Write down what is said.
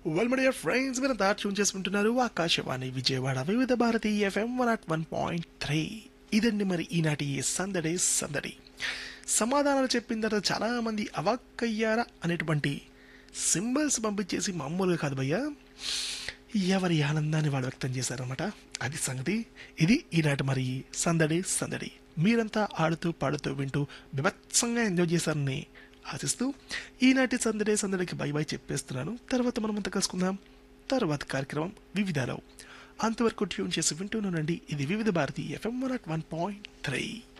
well my dear friends మీరు దారి tune చేసుకుంటున్నారు Akashvani Vijayawada Vividh Bharati FM one at one point three ఇదండి మరి ఈనాటి సందడి సందడి సమాధానాలు చెప్పిన తర్వాత చాలా మంది అవాక్కయ్యారా అనేటువంటి సింబల్స్ పంపించేసి మామూలుగా కాదు భయ్యా ఎవరి ఆనందాన్ని వాళ్ళు వ్యక్తం చేశారన్నమాట అది సంగతి ఇది ఈనాటి మరి సందడి సందడి మీరంతా ఆడుతూ పాడుతూ వింటూ బిభత్సంగా ఎంజాయ్ చేశారని ఆశిస్తూ ఈనాటి సందడి సందడికి బై బై చెప్పేస్తున్నాను తర్వాత మనం అంతా కలుసుకుందాం తర్వాత కార్యక్రమం వివిధాలో అంతవరకు ట్యూన్ చేసి వింటూనండి ఇది Vividh Bharati FM one point three